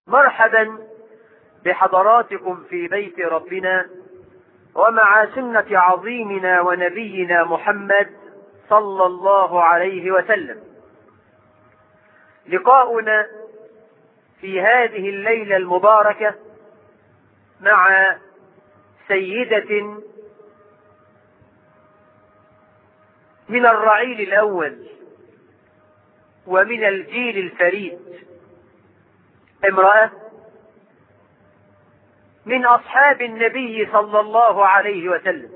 مرحبا بحضراتكم في بيت ربنا ومع سنة عظيمنا ونبينا محمد صلى الله عليه وسلم لقاؤنا في هذه الليلة المباركة مع سيدة من الرعيل الأول ومن الجيل الفريد امرأة من أصحاب النبي صلى الله عليه وسلم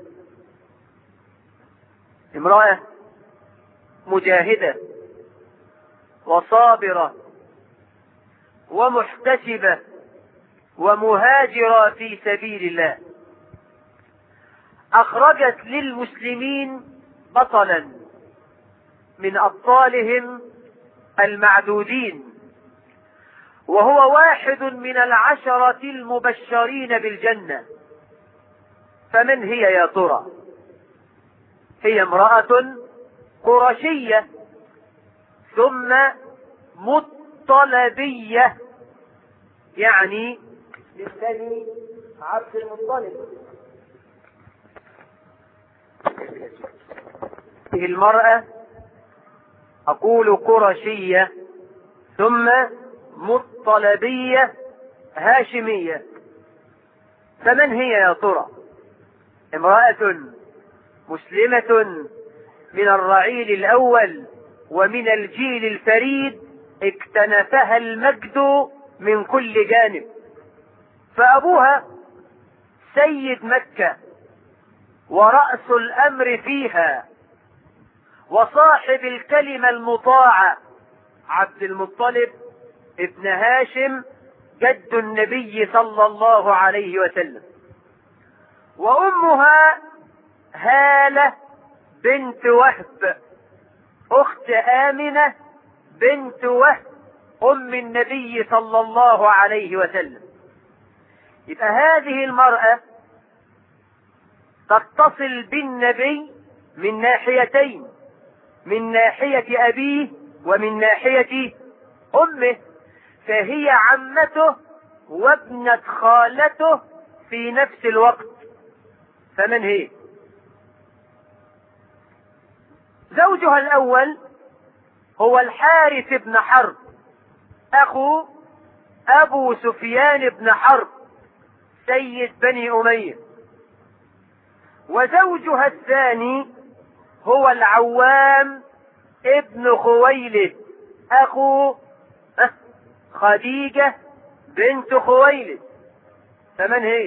امرأة مجاهدة وصابرة ومحتسبة ومهاجرة في سبيل الله أخرجت للمسلمين بطلا من أبطالهم المعدودين وهو واحد من العشرة المبشرين بالجنة فمن هي يا ترى هي امرأة قرشية ثم مطلبية يعني للثاني عبد المطلب المرأة أقول قرشية ثم مطلبية هاشمية فمن هي يا ترى امرأة مسلمة من الرعيل الأول ومن الجيل الفريد اكتنفها المجد من كل جانب فأبوها سيد مكة ورأس الأمر فيها وصاحب الكلمة المطاعة عبد المطلب ابن هاشم جد النبي صلى الله عليه وسلم وأمها هالة بنت وهب أخت آمنة بنت وهب أم النبي صلى الله عليه وسلم يبقى هذه المرأة تتصل بالنبي من ناحيتين من ناحية أبيه ومن ناحية أمه فهي عمته وابنة خالته في نفس الوقت فمن هي زوجها الأول هو الحارث بن حرب أخو أبو سفيان بن حرب سيد بني أمية وزوجها الثاني هو العوام ابن خويلد أخو خديجة بنت خويلد فمن هي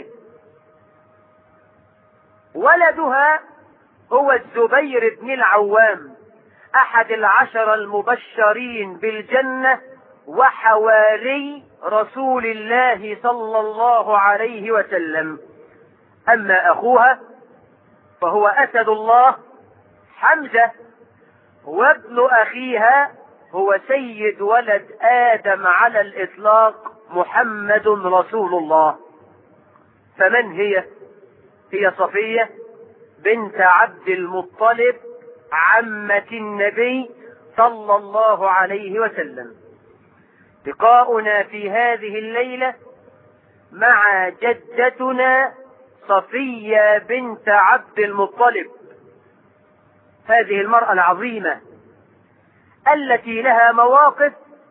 ولدها هو الزبير بن العوام احد العشر المبشرين بالجنة وحواري رسول الله صلى الله عليه وسلم اما اخوها فهو اسد الله حمزة وابن اخيها هو سيد ولد آدم على الإطلاق محمد رسول الله فمن هي هي صفية بنت عبد المطلب عمة النبي صلى الله عليه وسلم لقاؤنا في هذه الليلة مع جدتنا صفية بنت عبد المطلب هذه المرأة العظيمة التي لها مواقف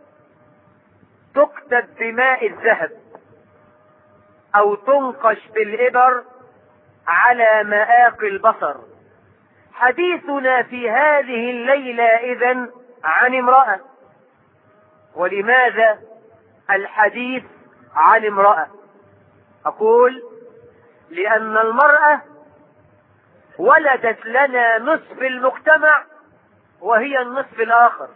تكتب بماء الذهب او تنقش بالابر على مآقي البصر حديثنا في هذه الليلة اذا عن امرأة ولماذا الحديث عن امرأة اقول لان المرأة ولدت لنا نصف المجتمع وهي النصف الآخر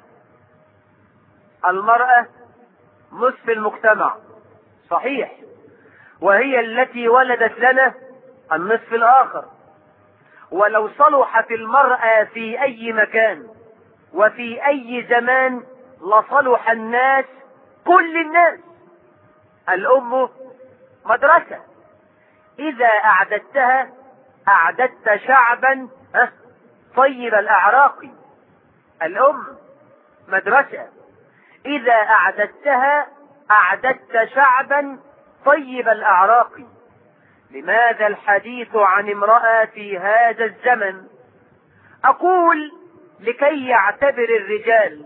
المرأة نصف المجتمع صحيح وهي التي ولدت لنا النصف الآخر ولو صلحت المرأة في أي مكان وفي أي زمان لصلح الناس كل الناس الأم مدرسة إذا أعددتها أعددت شعبا طيب الأعراق الأم مدرسة إذا أعددتها أعددت شعبا طيب الأعراق لماذا الحديث عن امرأة في هذا الزمن أقول لكي يعتبر الرجال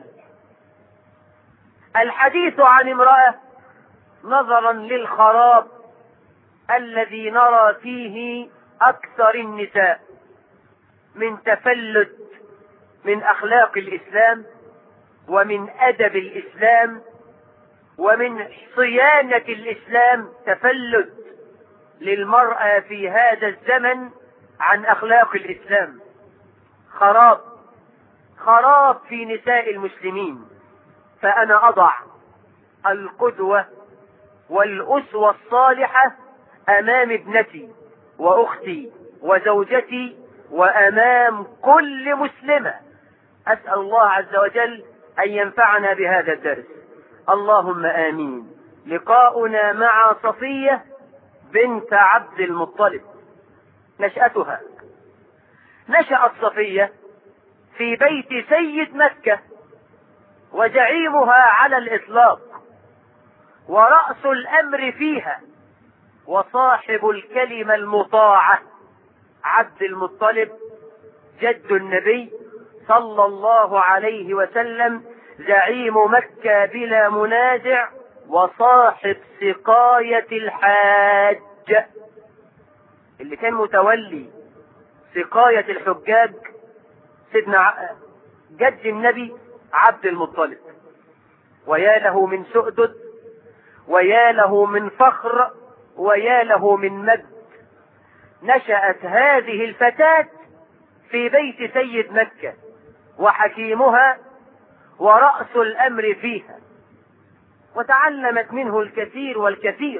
الحديث عن امرأة نظرا للخراب الذي نرى فيه أكثر النساء من تفلت من أخلاق الإسلام ومن أدب الإسلام ومن صيانة الإسلام تفلت للمرأة في هذا الزمن عن أخلاق الإسلام خراب خراب في نساء المسلمين فأنا أضع القدوة والأسوة الصالحة أمام ابنتي وأختي وزوجتي وأمام كل مسلمة أسأل الله عز وجل أن ينفعنا بهذا الدرس اللهم آمين لقاؤنا مع صفية بنت عبد المطلب نشأتها نشأت صفية في بيت سيد مكة وزعيمها على الإطلاق ورأس الأمر فيها وصاحب الكلمة المطاعة عبد المطلب جد النبي صلى الله عليه وسلم زعيم مكة بلا منازع وصاحب سقاية الحاج اللي كان متولي سقاية الحجاج سيدنا جد النبي عبد المطلب ويا له من سؤدد ويا له من فخر ويا له من مجد نشأت هذه الفتاة في بيت سيد مكة وحكيمها ورأس الأمر فيها وتعلمت منه الكثير والكثير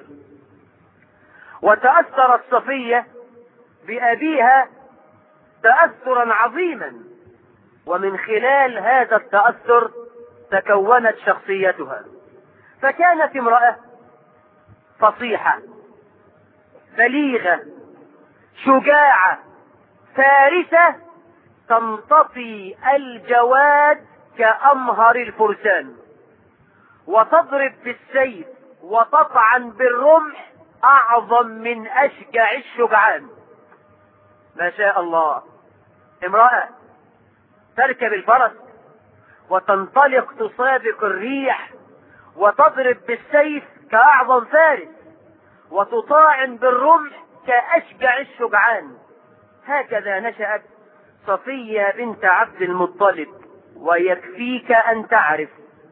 وتأثرت صفية بأبيها تأثرا عظيما ومن خلال هذا التأثر تكونت شخصيتها فكانت امرأة فصيحة بليغة شجاعة فارسة تنتطي الجواد كأمهر الفرسان وتضرب بالسيف وتطعن بالرمح أعظم من أشجع الشجعان ما شاء الله امرأة تركب الفرس وتنطلق تسابق الريح وتضرب بالسيف كأعظم فارس وتطاعن بالرمح كأشجع الشجعان هكذا نشأت صفية بنت عبد المطلب ويكفيك أن تعرف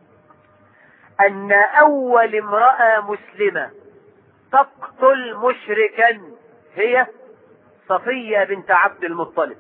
أن أول امرأة مسلمة تقتل مشركا هي صفية بنت عبد المطلب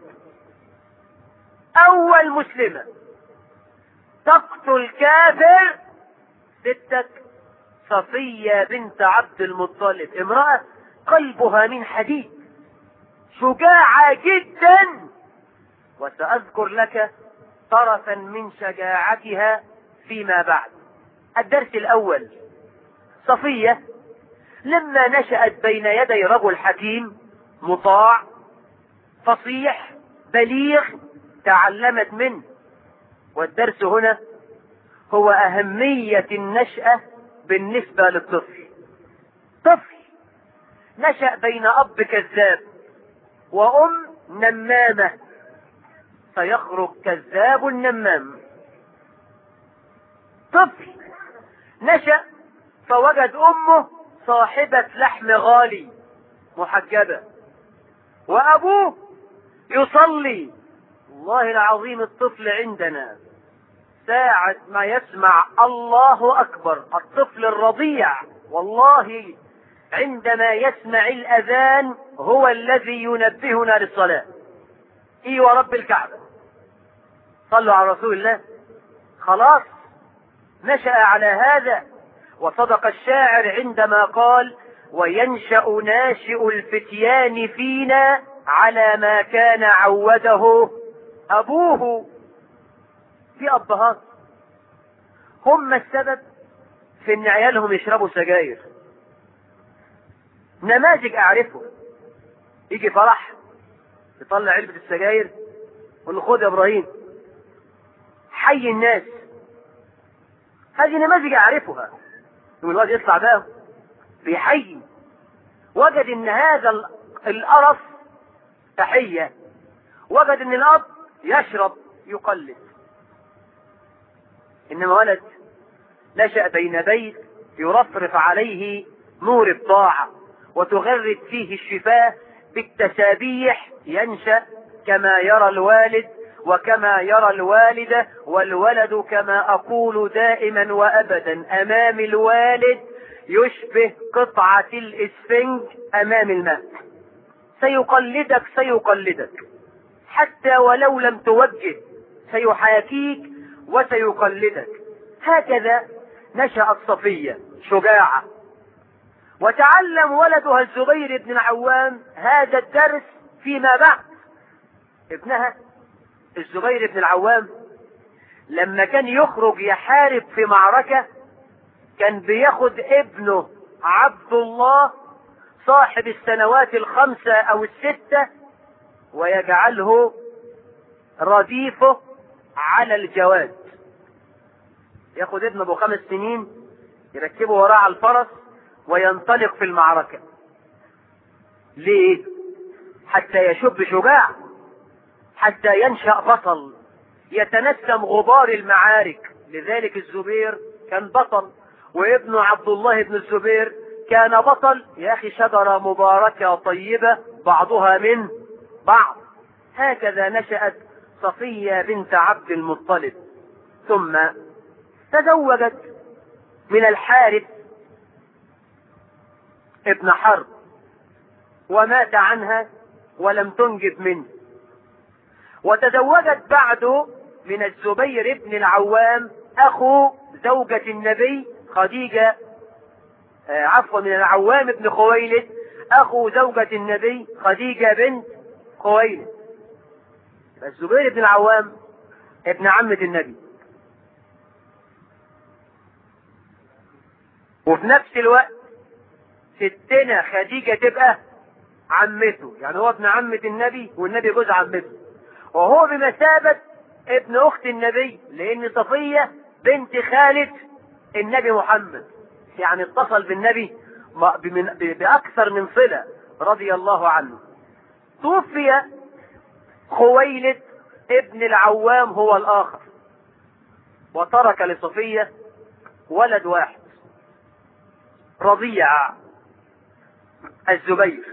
أول مسلمة تقتل كافر ستك صفية بنت عبد المطلب امرأة قلبها من حديد شجاعة جدا وسأذكر لك طرفا من شجاعتها فيما بعد الدرس الأول صفية لما نشأت بين يدي رجل حكيم مطاع فصيح بليغ تعلمت منه والدرس هنا هو أهمية النشأة بالنسبة للطفل طفل نشأ بين أب كذاب وأم نمامة فيخرج كذاب نمام طفل نشأ فوجد أمه صاحبة لحم غالي محجبة وأبوه يصلي والله العظيم الطفل عندنا ساعة ما يسمع الله أكبر الطفل الرضيع والله عندما يسمع الأذان هو الذي ينبهنا للصلاة إي ورب الكعبة صلوا على رسول الله خلاص نشأ على هذا وصدق الشاعر عندما قال وينشأ ناشئ الفتيان فينا على ما كان عوده أبوه في أبهات هم السبب في ان عيالهم يشربوا سجاير نماذج اعرفه يجي فرح يطلع علبة السجاير يقول له خد يا ابراهيم حي الناس هذه نماذج اعرفها يقوم الواد يطلع بقى بيحيي وجد ان هذا ال- القرف تحية وجد ان الاب يشرب يقلد انما ولد نشأ بين بيت يرفرف عليه نور الطاعة وتغرد فيه الشفاه بالتسابيح ينشأ كما يرى الوالد وكما يرى الوالدة والولد كما أقول دائما وأبدا أمام الوالد يشبه قطعة الإسفنج أمام الماء سيقلدك سيقلدك حتى ولو لم توجه سيحاكيك وسيقلدك هكذا نشأت صفية شجاعة وتعلم ولدها الزبير بن العوام هذا الدرس فيما بعد ابنها الزبير بن العوام لما كان يخرج يحارب في معركة كان بياخد ابنه عبد الله صاحب السنوات الخمسة او الستة ويجعله رديفه على الجواد ياخد ابنه ابو خمس سنين يركبه وراه على الفرس وينطلق في المعركة ليه حتى يشب شجاع حتى ينشأ بطل يتنسم غبار المعارك لذلك الزبير كان بطل وابنه عبد الله بن الزبير كان بطل يا اخي شجرة مباركة طيبة بعضها من بعض هكذا نشأت صفية بنت عبد المطلب ثم تزوجت من الحارث ابن حرب ومات عنها ولم تنجب منه وتزوجت بعده من الزبير بن العوام اخو زوجة النبي خديجة آه، عفوا من العوام بن خويلد اخو زوجة النبي خديجة بنت خويلد الزبير بن العوام ابن عمة النبي وفي نفس الوقت ستنا خديجة تبقى عمته يعني هو ابن عمة النبي والنبي جوز عمته وهو بمثابة ابن اخت النبي لان صفية بنت خالة النبي محمد يعني اتصل بالنبي ب- بمن- ب- باكثر من صلة رضي الله عنه توفي خويلد ابن العوام هو الاخر وترك لصفية ولد واحد رضيع الزبير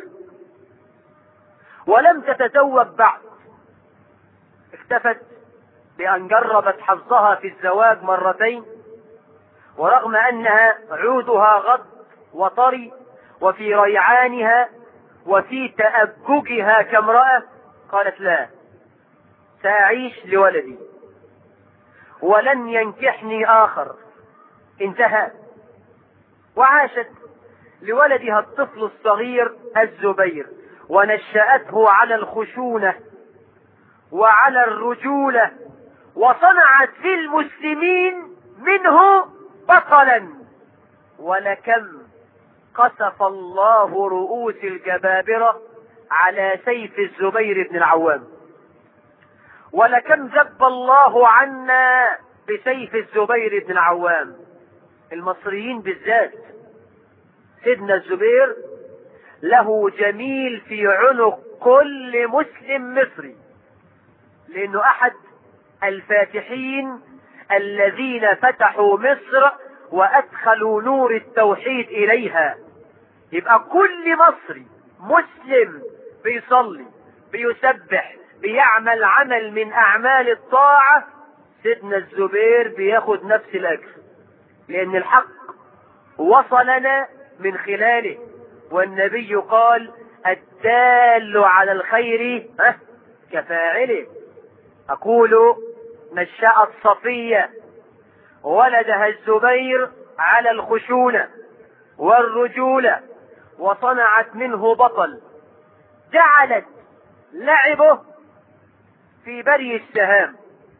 ولم تتزوج بعد اكتفت بأن جربت حظها في الزواج مرتين ورغم أنها عودها غض وطري وفي ريعانها وفي تأبجها كامرأة قالت لا سأعيش لولدي ولن ينكحني آخر انتهى وعاشت لولدها الطفل الصغير الزبير ونشأته على الخشونة وعلى الرجولة وصنعت في المسلمين منه بطلا ولكم قصف الله رؤوس الجبابرة على سيف الزبير بن العوام ولكم ذب الله عنا بسيف الزبير بن العوام المصريين بالذات سيدنا الزبير له جميل في عنق كل مسلم مصري لانه احد الفاتحين الذين فتحوا مصر وادخلوا نور التوحيد اليها يبقى كل مصري مسلم بيصلي بيسبح بيعمل عمل من اعمال الطاعة سيدنا الزبير بياخد نفس الاجر لان الحق وصلنا من خلاله والنبي قال الدال على الخير ها كفاعله اقول نشأت صفية ولدها الزبير على الخشونة والرجولة وصنعت منه بطل جعلت لعبه في بري السهام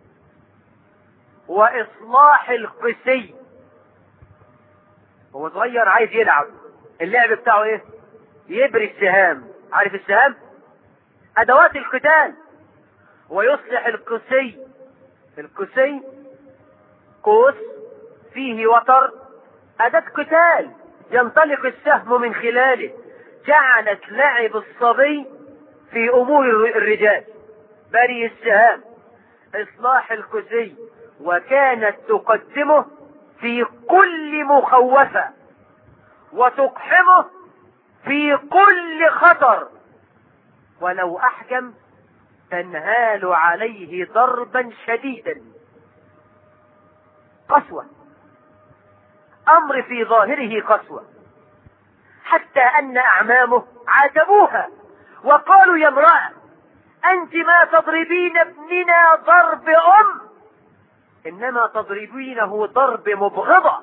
واصلاح القسي هو صغير عايز يلعب اللعب بتاعه ايه يبري السهام عارف السهام ادوات القتال ويصلح القسي القسي قوس فيه وتر أداة قتال ينطلق السهم من خلاله جعلت لعب الصبي في أمور الرجال بري السهام إصلاح الكزي وكانت تقدمه في كل مخوفة وتقحمه في كل خطر ولو أحكم تنهال عليه ضربا شديدا قسوة أمر في ظاهره قسوة حتى أن أعمامه عاتبوها وقالوا يا امرأة أنت ما تضربين ابننا ضرب أم إنما تضربينه ضرب مبغضة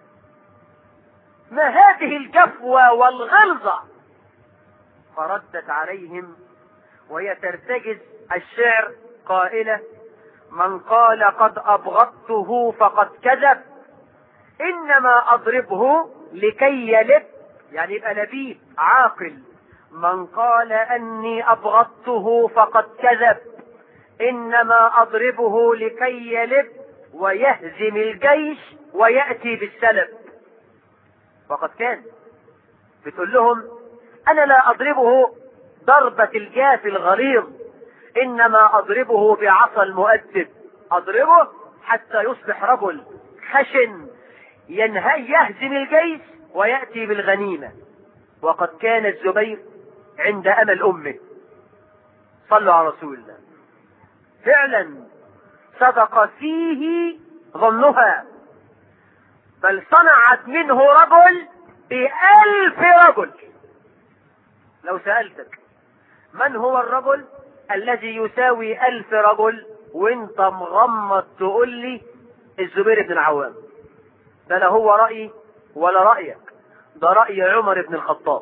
ما هذه الجفوة والغلظة فردت عليهم وهي ترتجز الشعر قائلة من قال قد أبغضته فقد كذب إنما أضربه لكي يلب يعني يبقى لبيب عاقل من قال أني أبغضته فقد كذب إنما أضربه لكي يلب ويهزم الجيش ويأتي بالسلب وقد كان بتقول لهم أنا لا أضربه ضربة الجاف الغليظ إنما أضربه بعصا المؤدب أضربه حتى يصبح رجل خشن ينهي يهزم الجيش ويأتي بالغنيمة وقد كان الزبير عند أمل أمه صلوا على رسول الله فعلا صدق فيه ظنها بل صنعت منه رجل بألف رجل لو سألتك من هو الرجل الذي يساوي ألف رجل وانت مغمض تقول لي الزبير بن العوام ده لا هو رأيي ولا رأيك ده رأي عمر بن الخطاب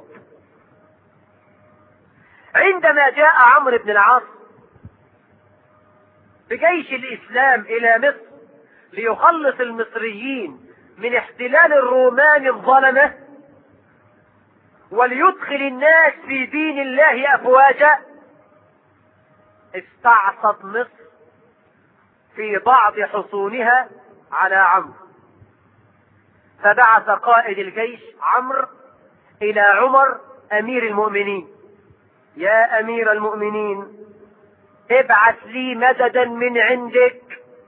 عندما جاء عمرو بن العاص بجيش الإسلام إلى مصر ليخلص المصريين من احتلال الرومان الظلمة وليدخل الناس في دين الله أفواجا استعصت مصر في بعض حصونها على عمرو فبعث قائد الجيش عمرو إلى عمر أمير المؤمنين يا أمير المؤمنين ابعث لي مددا من عندك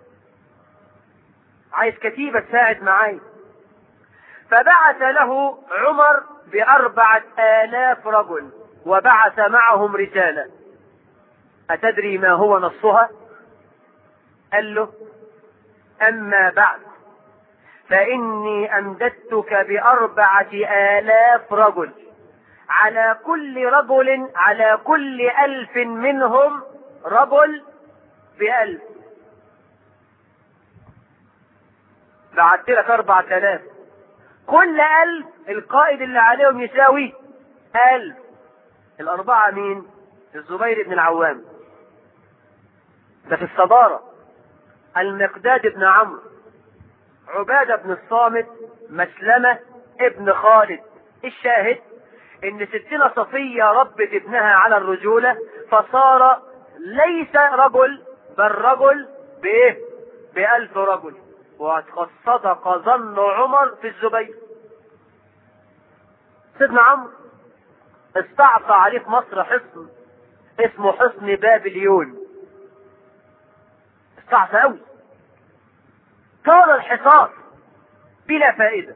عايز كتيبة تساعد معاي فبعث له عمر بأربعة آلاف رجل وبعث معهم رجالا أتدري ما هو نصها قال له أما بعد فإني أمددتك بأربعة آلاف رجل على كل رجل على كل ألف منهم رجل بألف بعت لك أربعة آلاف كل ألف القائد اللي عليهم يساوي ألف الأربعة مين؟ الزبير بن العوام ده في الصدارة المقداد بن عمرو عبادة بن الصامت مسلمة ابن خالد الشاهد ان ستنا صفية ربت ابنها على الرجولة فصار ليس رجل بل رجل بايه بألف رجل وقد صدق ظن عمر في الزبير سيدنا عمرو استعصى عليه في مصر حصن اسمه حصن بابليون استعصى قوي طال الحصار بلا فائدة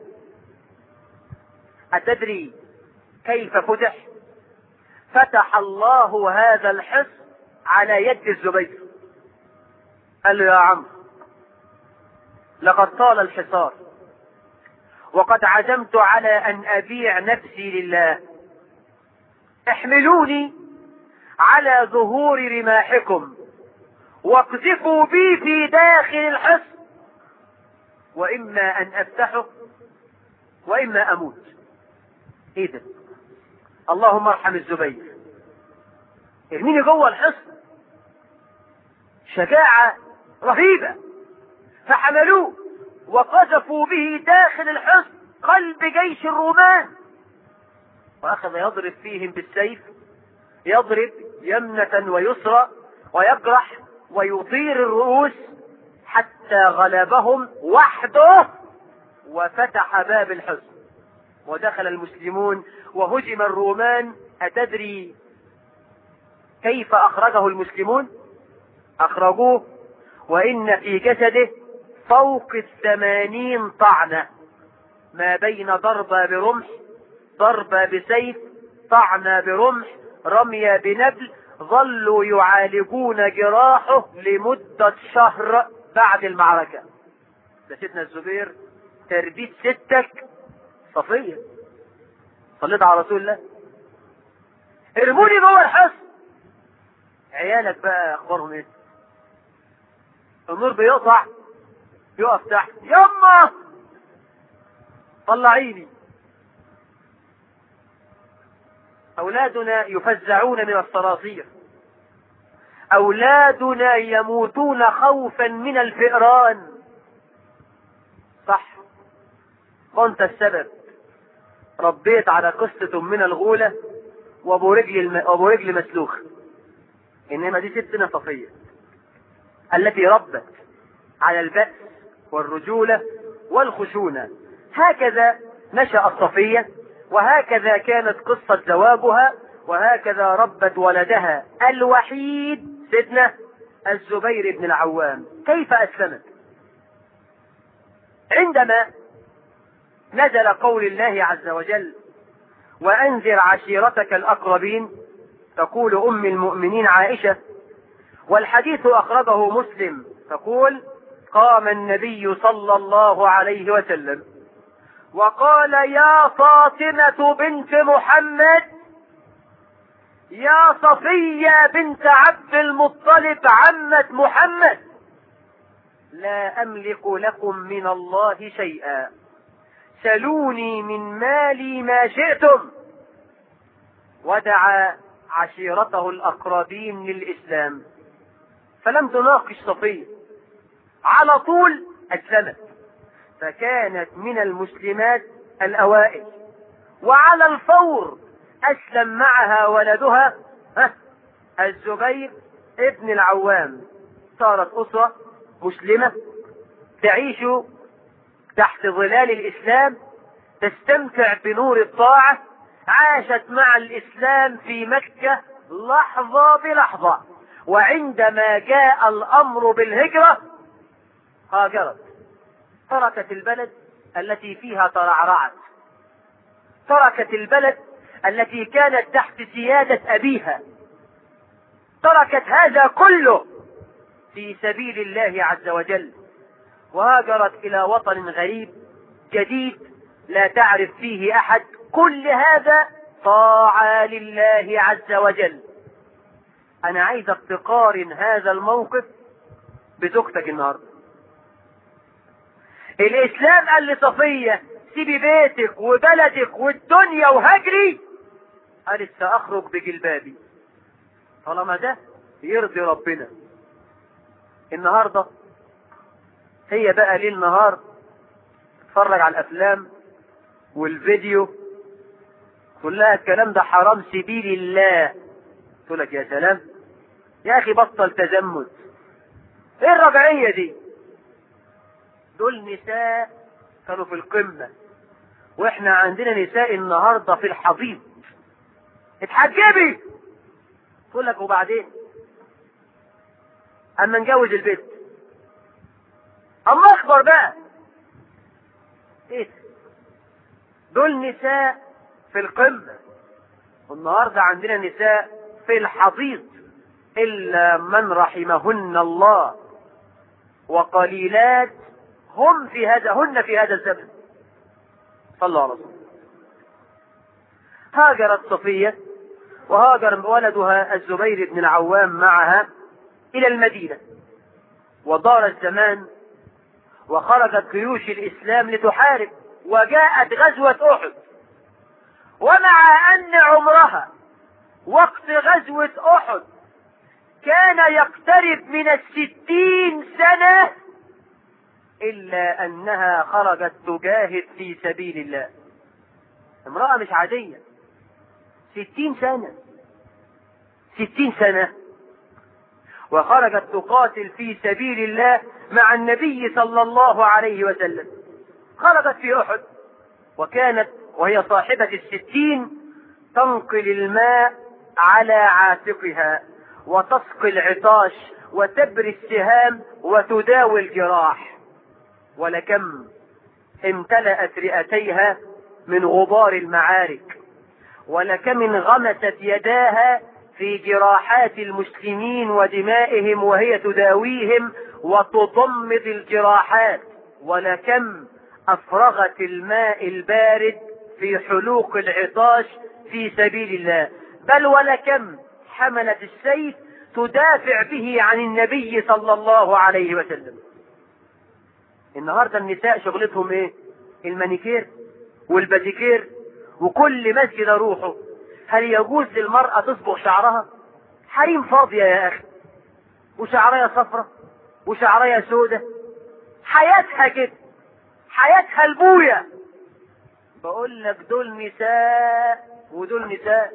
أتدري كيف فتح فتح الله هذا الحصن على يد الزبير قال له يا عم لقد طال الحصار وقد عزمت على ان ابيع نفسي لله احملوني على ظهور رماحكم واقذفوا بي في داخل الحصن واما ان افتحه واما اموت ايه ده اللهم ارحم الزبير ارميني جوه الحصن شجاعة رهيبة فحملوه وقذفوا به داخل الحصن قلب جيش الرومان واخذ يضرب فيهم بالسيف يضرب يمنة ويسرى ويجرح ويطير الرؤوس حتى غلبهم وحده وفتح باب الحصن ودخل المسلمون وهجم الرومان أتدري كيف أخرجه المسلمون أخرجوه وإن في جسده فوق الثمانين طعنة ما بين ضربة برمح ضربة بسيف طعنة برمح رمية بنبل ظلوا يعالجون جراحه لمدة شهر بعد المعركة ده سيدنا الزبير تربيت ستك صفية صليت على رسول الله ارموني جوه الحصن عيالك بقى اخبارهم ايه النور بيقطع يقف تحت يما طلعيني أولادنا يفزعون من الصراصير أولادنا يموتون خوفا من الفئران صح وانت السبب ربيت على قصة من الغولة وابو رجل الم... ابو رجل مسلوخ انما دي ستنا صفية التي ربت على البأس والرجولة والخشونة هكذا نشأ الصفية وهكذا كانت قصة زواجها وهكذا ربت ولدها الوحيد سيدنا الزبير بن العوام كيف أسلمت عندما نزل قول الله عز وجل وأنذر عشيرتك الأقربين تقول أم المؤمنين عائشة والحديث أخرجه مسلم تقول قام النبي صلى الله عليه وسلم وقال يا فاطمة بنت محمد يا صفية بنت عبد المطلب عمة محمد لا أملك لكم من الله شيئا سلوني من مالي ما شئتم ودعا عشيرته الأقربين للإسلام فلم تناقش صفية على طول أسلمت فكانت من المسلمات الأوائل وعلى الفور أسلم معها ولدها ها الزبير ابن العوام صارت أسرة مسلمة تعيش تحت ظلال الإسلام تستمتع بنور الطاعة عاشت مع الإسلام في مكة لحظة بلحظة وعندما جاء الأمر بالهجرة هاجرت تركت البلد التي فيها ترعرعت تركت البلد التي كانت تحت سيادة أبيها تركت هذا كله في سبيل الله عز وجل وهاجرت إلى وطن غريب جديد لا تعرف فيه أحد كل هذا طاعة لله عز وجل أنا عايزك تقارن هذا الموقف بزوجتك النهارده الإسلام قال لصفية سيبي بيتك وبلدك والدنيا وهجري قالت سأخرج بجلبابي طالما ده يرضي ربنا النهارده هي بقى ليل نهار تتفرج على الافلام والفيديو تقول لها الكلام ده حرام سبيل الله تقول لك يا سلام يا اخي بطل تزمت ايه الرجعيه دي دول نساء كانوا في القمه واحنا عندنا نساء النهارده في الحضيض اتحجبي تقول لك وبعدين اما نجوز البيت اما اخبر بقى ايه دول نساء في القمة والنهاردة عندنا نساء في الحضيض إلا من رحمهن الله وقليلات هم في هذا هن في هذا الزمن صلى على رسول هاجرت صفية وهاجر ولدها الزبير بن العوام معها إلى المدينة ودار الزمان وخرجت جيوش الإسلام لتحارب وجاءت غزوة أحد ومع أن عمرها وقت غزوة أحد كان يقترب من الستين سنة إلا أنها خرجت تجاهد في سبيل الله امرأة مش عادية ستين سنة ستين سنة وخرجت تقاتل في سبيل الله مع النبي صلى الله عليه وسلم خرجت في أحد وكانت وهي صاحبة الستين تنقل الماء على عاتقها وتسقي العطاش وتبري السهام وتداوي الجراح ولكم امتلأت رئتيها من غبار المعارك ولكم انغمست يداها في جراحات المسلمين ودمائهم وهي تداويهم وتضمد الجراحات ولكم افرغت الماء البارد في حلوق العطاش في سبيل الله بل ولكم حملت السيف تدافع به عن النبي صلى الله عليه وسلم النهارده النساء شغلتهم ايه المانيكير والباديكير وكل مسجد اروحه هل يجوز للمرأة تصبغ شعرها حريم فاضية يا اخي وشعرية صفرة وشعرية سودة حياتها كده حياتها البوية بقول لك دول نساء ودول نساء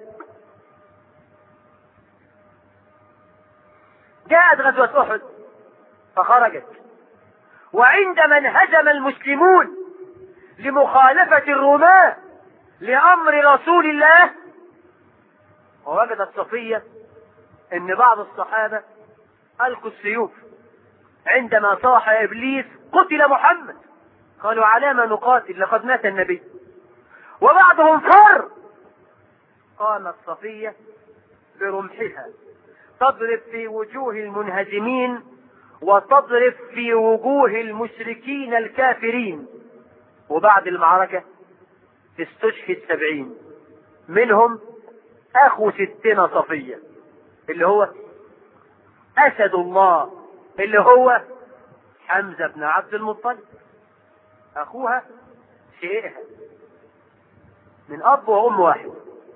جاءت غزوة أحد فخرجت وعندما انهزم المسلمون لمخالفة الرماة لأمر رسول الله ووجدت صفية ان بعض الصحابة ألقوا السيوف عندما صاح إبليس قتل محمد قالوا على ما نقاتل لقد مات النبي وبعضهم فر قامت صفية برمحها تضرب في وجوه المنهزمين وتضرب في وجوه المشركين الكافرين وبعد المعركة استشهد سبعين منهم اخو ستنا صفية اللي هو اسد الله اللي هو حمزة بن عبد المطلب اخوها شيئها من اب وام واحد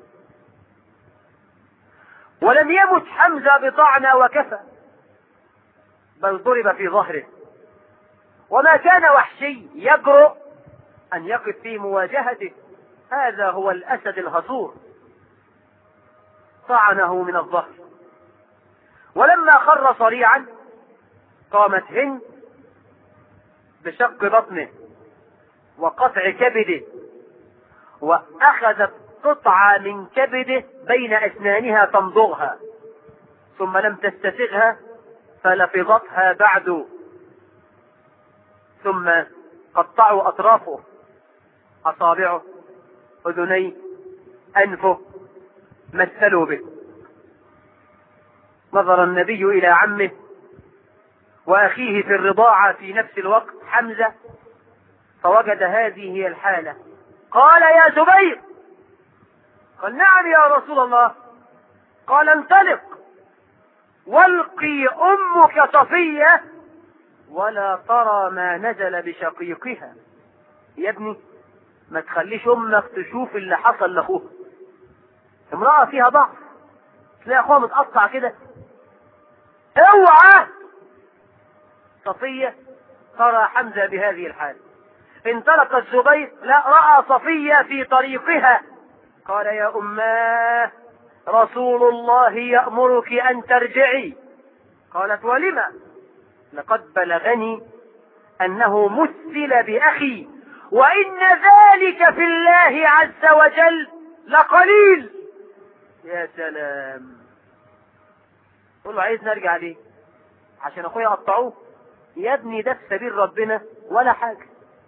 ولم يمت حمزة بطعنى وكفى بل ضرب في ظهره وما كان وحشي يجرؤ أن يقف في مواجهته هذا هو الأسد الهصور طعنه من الظهر ولما خر صريعا قامت هند بشق بطنه وقطع كبده وأخذت قطعة من كبده بين أسنانها تمضغها ثم لم تستسغها فلفظتها بعد ثم قطعوا أطرافه أصابعه أذنيه أنفه مثلوا به نظر النبي إلى عمه وأخيه في الرضاعة في نفس الوقت حمزة فوجد هذه هي الحالة قال يا زبير قال نعم يا رسول الله قال انطلق والقي امك صفية ولا ترى ما نزل بشقيقها يا ابني ما تخليش امك تشوف اللي حصل لاخوها امرأة فيها ضعف تلاقي اخوها متقطع كده اوعى صفية ترى حمزة بهذه الحال انطلق الزبير لا رأى صفية في طريقها قال يا أماه رسول الله يأمرك أن ترجعي قالت ولم لقد بلغني أنه مثل بأخي وإن ذلك في الله عز وجل لقليل يا سلام قول له عايز نرجع ليه عشان اخويا قطعوه يا ابني ده في سبيل ربنا ولا حاجة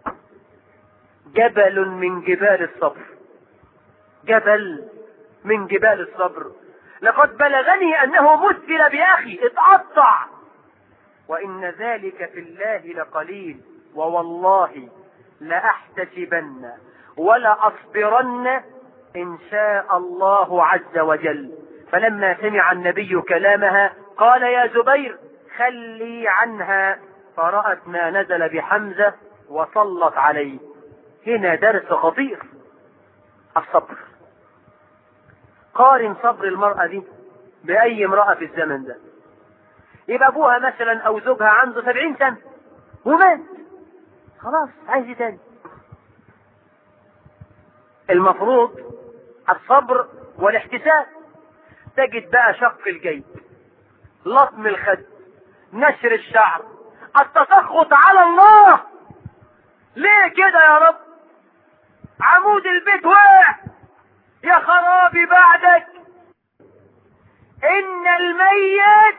جبل من جبال الصبر جبل من جبال الصبر لقد بلغني انه مثل باخي اتقطع وان ذلك في الله لقليل ووالله لاحتسبن ولاصبرن ان شاء الله عز وجل فلما سمع النبي كلامها قال يا زبير خلي عنها فرأت ما نزل بحمزة وصلت عليه هنا درس خطير الصبر قارن صبر المرأة دي بأي امرأة في الزمن ده يبقى أبوها مثلا أو زوجها عنده سبعين سنة ومات خلاص عايز إيه تاني المفروض الصبر والاحتساب تجد بقى شق الجيب لطم الخد نشر الشعر التسخط على الله ليه كده يا رب عمود البيت وقع يا خرابي بعدك ان الميت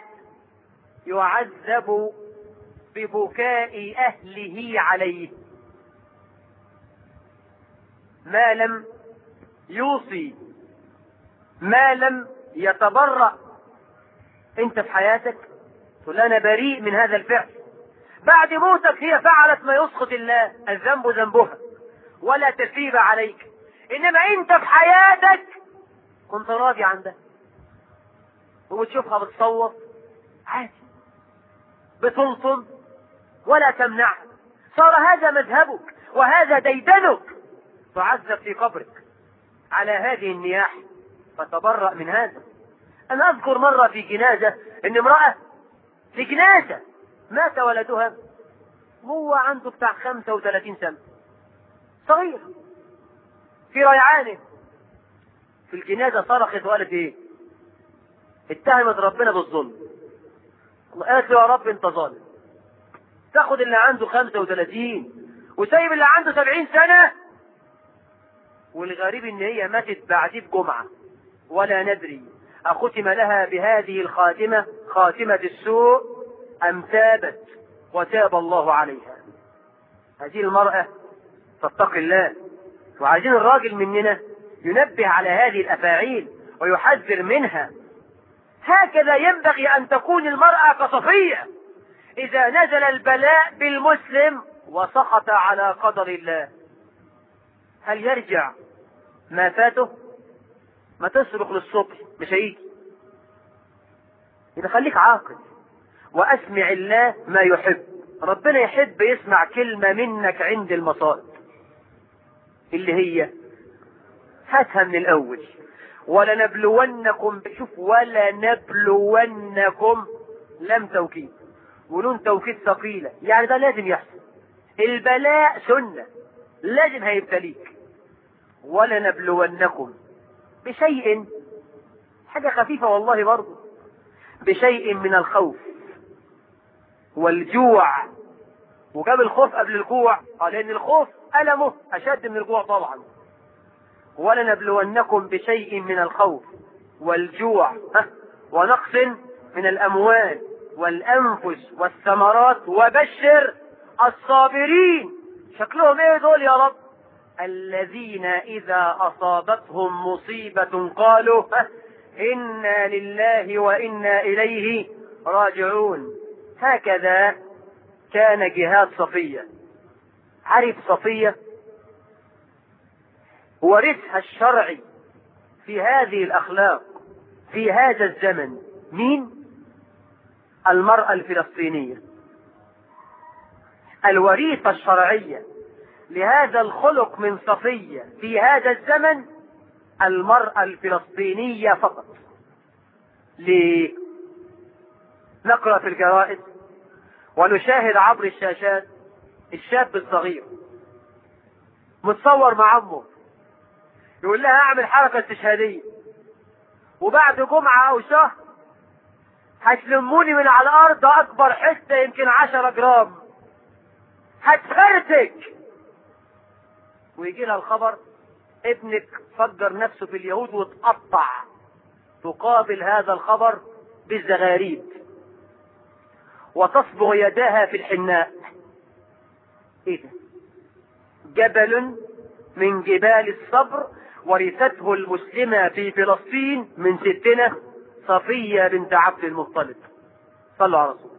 يعذب ببكاء اهله عليه ما لم يوصي ما لم يتبرأ انت في حياتك تقول انا بريء من هذا الفعل بعد موتك هي فعلت ما يسخط الله الذنب ذنبها ولا تثيب عليك انما انت في حياتك كنت راضي عن ده وبتشوفها بتصوت عادي بتلطم ولا تمنعها صار هذا مذهبك وهذا ديدنك تعذب في قبرك على هذه النياحة فتبرأ من هذا أنا أذكر مرة في جنازة إن امرأة في جنازة مات ولدها هو عنده بتاع 35 سنة صغير في ريعانه في الجنازة صرخت وقالت ايه اتهمت ربنا بالظلم قالت له يا رب انت ظالم تاخد اللي عنده 35 وسايب اللي عنده 70 سنة والغريب ان هي ماتت بعديه بجمعة ولا ندري أختم لها بهذه الخاتمة خاتمة السوء أم تابت وتاب الله عليها هذه المرأة تتقي الله وعايزين الراجل مننا ينبه على هذه الأفاعيل ويحذر منها هكذا ينبغي أن تكون المرأة كصفية إذا نزل البلاء بالمسلم وسقط على قدر الله هل يرجع ما فاته ما تصرخ للصبح مش هيجي يبقى خليك عاقل واسمع الله ما يحب ربنا يحب يسمع كلمة منك عند المصائب اللي هي هاتها من الاول ولنبلونكم شوف ولنبلونكم لم توكيد ونون توكيد ثقيلة يعني ده لازم يحصل البلاء سنة لازم هيبتليك ولنبلونكم بشيء حاجة خفيفة والله برضه بشيء من الخوف والجوع وجاب الخوف قبل الجوع اه لان الخوف ألمه أشد من الجوع طبعا ولنبلونكم بشيء من الخوف والجوع ها ونقص من الأموال والأنفس والثمرات وبشر الصابرين شكلهم ايه دول يا رب الذين إذا أصابتهم مصيبة قالوا ها إنا لله وإنا إليه راجعون هكذا كان جهاد صفية عرف صفية ورثها الشرعي في هذه الأخلاق في هذا الزمن مين المرأة الفلسطينية الوريثة الشرعية لهذا الخلق من صفية في هذا الزمن المرأة الفلسطينية فقط ليه نقرأ في الجرائد ونشاهد عبر الشاشات الشاب الصغير متصور مع امه يقول لها اعمل حركة استشهادية وبعد جمعة او شهر هتلموني من على الارض اكبر حتة يمكن عشرة جرام هتفرتك ويجي لها الخبر ابنك فجر نفسه في اليهود واتقطع تقابل هذا الخبر بالزغاريد وتصبغ يداها في الحناء ايه ده جبل من جبال الصبر ورثته المسلمة في فلسطين من ستنا صفية بنت عبد المطلب صلوا على رسول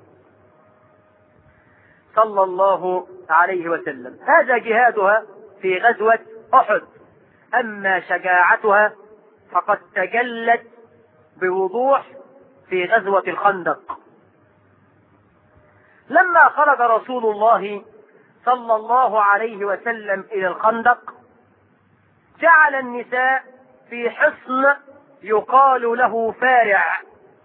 صلى الله عليه وسلم هذا جهادها في غزوة أحد أما شجاعتها فقد تجلت بوضوح في غزوة الخندق لما خرج رسول الله صلى الله عليه وسلم إلى الخندق جعل النساء في حصن يقال له فارع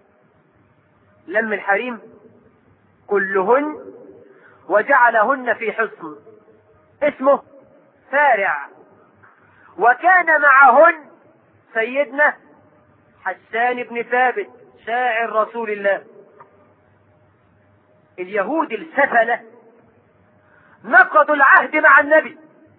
لم الحريم كلهن وجعلهن في حصن اسمه فارع وكان معهن سيدنا حسان بن ثابت شاعر رسول الله اليهود السفلة نقضوا العهد مع النبي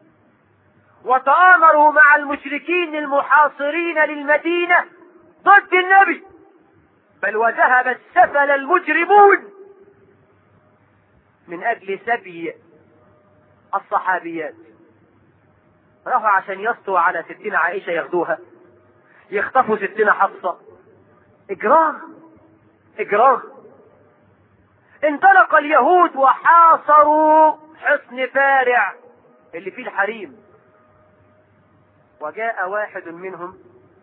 وتآمروا مع المشركين المحاصرين للمدينة ضد النبي بل وذهب السفل المجرمون من أجل سبي الصحابيات راحوا عشان يسطوا على ستين عائشة ياخدوها يخطفوا ستين حفصة إجرام إجرام انطلق اليهود وحاصروا حصن فارع اللي فيه الحريم وجاء واحد منهم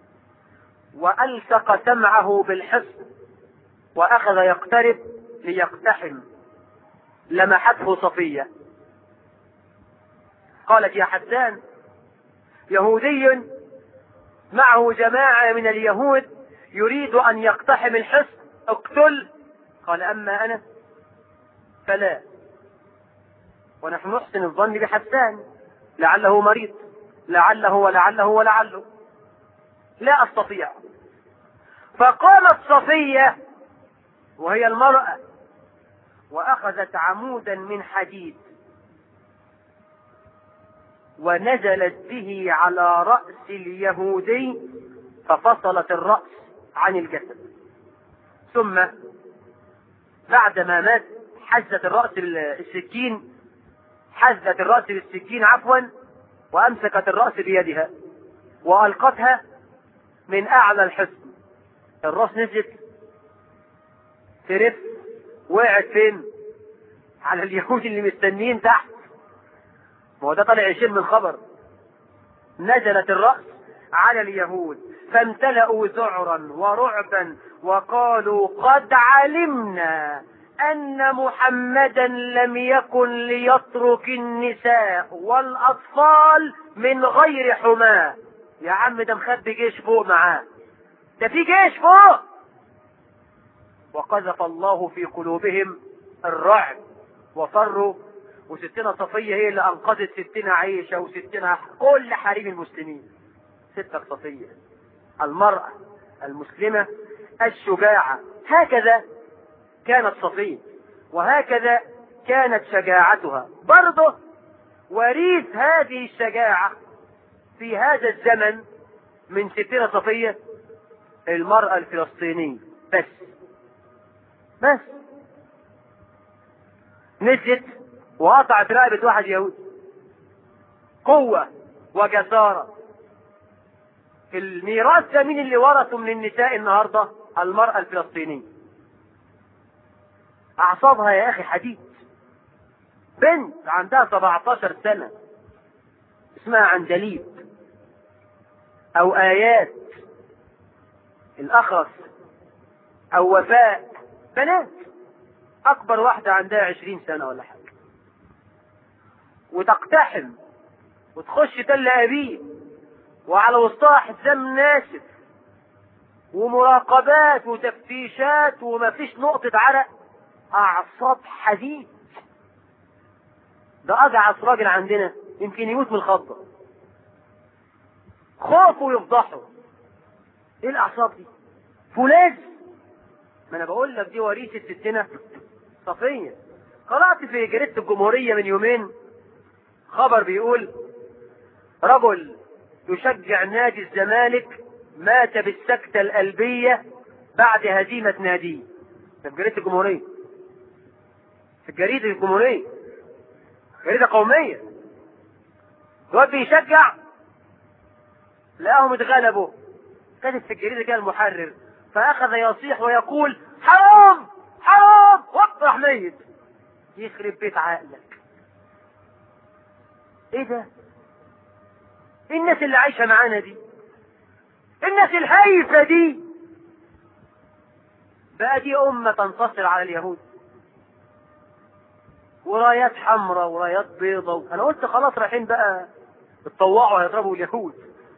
وألصق سمعه بالحصن وأخذ يقترب ليقتحم لمحته صفية قالت يا حسان يهودي معه جماعة من اليهود يريد أن يقتحم الحصن اقتل قال أما أنا فلا ونحن نحسن الظن بحسان لعله مريض لعله ولعله ولعله لا أستطيع فقامت صفية وهي المرأة وأخذت عمودا من حديد ونزلت به على رأس اليهودي ففصلت الرأس عن الجسد ثم بعدما مات حزت الرأس بالسكين حزت الرأس بالسكين عفوا وأمسكت الرأس بيدها وألقتها من أعلى الحصن الرأس نزلت ترف وقعت فين؟ على اليهود اللي مستنيين تحت ما هو ده طالع يشيل من خبر نزلت الرأس على اليهود فامتلأوا ذعرا ورعبا وقالوا قد علمنا أن محمدا لم يكن ليترك النساء والأطفال من غير حماة يا عم ده مخبي جيش فوق معاه ده في جيش فوق وقذف الله في قلوبهم الرعب وفروا وستنا صفية هي اللي أنقذت ستنا عيشة وستنا كل حريم المسلمين ستة صفية المرأة المسلمة الشجاعة هكذا كانت صفية وهكذا كانت شجاعتها برضه وريث هذه الشجاعة في هذا الزمن من ستنا صفية المرأة الفلسطينية بس بس نزلت وقطعت رقبة واحد يهودي قوة وجسارة الميراث ده مين اللي ورثه من النساء النهاردة المرأة الفلسطينية أعصابها يا أخي حديد بنت عندها 17 سنة اسمها عندليب أو آيات الأخرس أو وفاء بنات أكبر واحدة عندها 20 سنة ولا حاجة وتقتحم وتخش تل أبيه وعلى وسطها حزام ناشف ومراقبات وتفتيشات ومفيش نقطة عرق أعصاب حديد ده أجعص راجل عندنا يمكن يموت من الخضة خوفوا يفضحوا ايه الأعصاب دي؟ فولاذ ما أنا بقول لك دي وريثة ستنا صفية قرأت في جريدة الجمهورية من يومين خبر بيقول رجل يشجع نادي الزمالك مات بالسكتة القلبية بعد هزيمة ناديه في جريدة الجمهورية في الجريدة الجمهورية جريدة قومية الواد بيشجع لقاهم اتغلبوا كاتب في الجريدة كده المحرر فأخذ يصيح ويقول حرام حرام واطرح ميت يخرب بيت عقلك ايه ده ايه الناس اللي عايشة معانا دي الناس الهايفة دي بقى دي أمة تنتصر على اليهود ورايات حمراء ورايات بيضة أنا قلت خلاص رايحين بقى اتطوعوا هيضربوا اليهود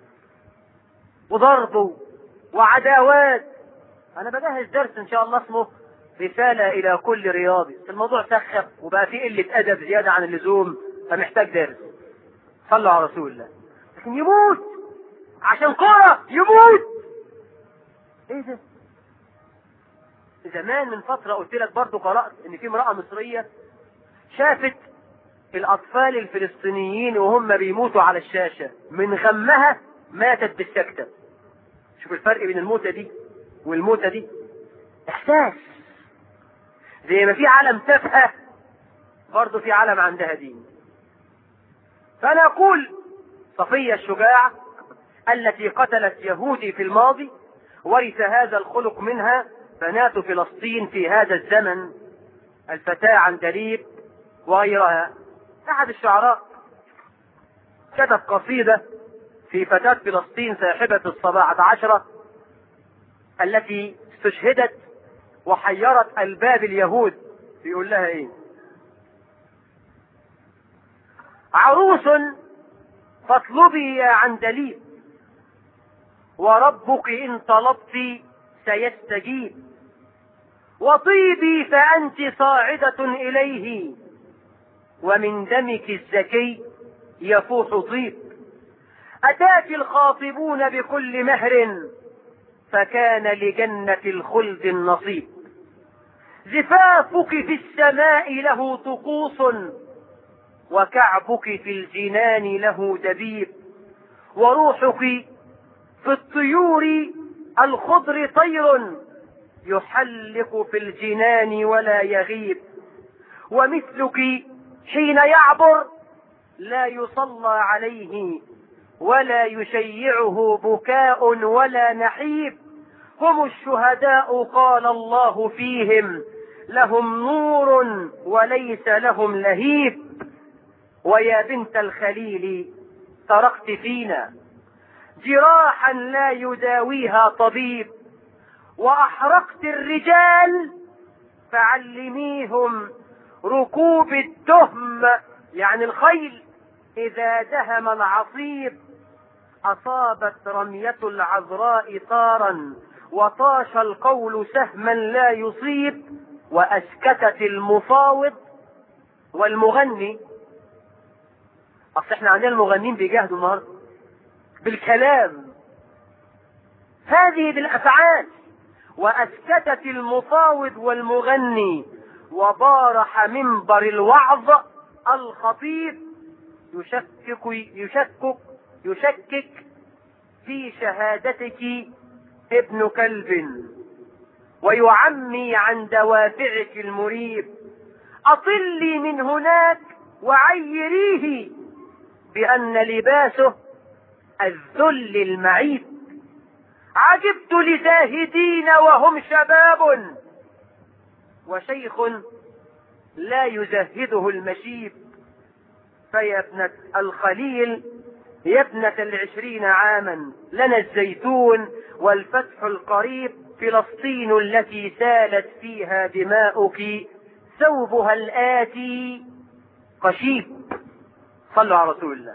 وضربوا وعداوات أنا بجهز درس إن شاء الله اسمه رسالة إلى كل رياضي الموضوع سخف وبقى فيه قلة أدب زيادة عن اللزوم فمحتاج درس صلوا على رسول الله لكن يموت عشان كرة يموت ايه ده زمان من فترة قلت لك برضو قرأت ان في امرأة مصرية شافت الأطفال الفلسطينيين وهم بيموتوا على الشاشة من غمها ماتت بالسكتة شوف الفرق بين الموتة دي والموتة دي إحساس زي ما في عالم تافهة برضه في عالم عندها دين فأنا أقول صفية الشجاعة التي قتلت يهودي في الماضي ورث هذا الخلق منها بنات فلسطين في هذا الزمن الفتاة عندليب وغيرها أحد الشعراء كتب قصيدة في فتاة فلسطين صاحبة السبعة عشرة التي استشهدت وحيرت ألباب اليهود بيقول لها إيه عروس فاطلبي يا عندليب وربك إن طلبت سيستجيب وطيبي فأنت صاعدة إليه ومن دمك الزكي يفوح طيب أتاك الخاطبون بكل مهر فكان لجنة الخلد النصيب زفافك في السماء له طقوس وكعبك في الجنان له دبيب وروحك في الطيور الخضر طير يحلق في الجنان ولا يغيب ومثلك حين يعبر لا يصلى عليه ولا يشيعه بكاء ولا نحيب هم الشهداء قال الله فيهم لهم نور وليس لهم لهيب ويا بنت الخليل تركت فينا جراحا لا يداويها طبيب واحرقت الرجال فعلميهم ركوب الدهم يعني الخيل اذا دهم العصيب اصابت رمية العذراء طارا وطاش القول سهما لا يصيب واسكتت المفاوض والمغني اصل احنا عندنا المغنين بيجاهدوا النهارده بالكلام هذه بالافعال واسكتت المفاوض والمغني وبارح منبر الوعظ الخطيب يشكك يشكك يشكك في شهادتك ابن كلب ويعمي عن دوافعك المريب اطلي من هناك وعيريه بان لباسه الذل المعيب عجبت لزاهدين وهم شباب وشيخ لا يزهده المشيب فيا ابنة الخليل يا ابنة العشرين عاما لنا الزيتون والفتح القريب فلسطين التي سالت فيها دماؤك ثوبها الآتي قشيب صلوا على رسول الله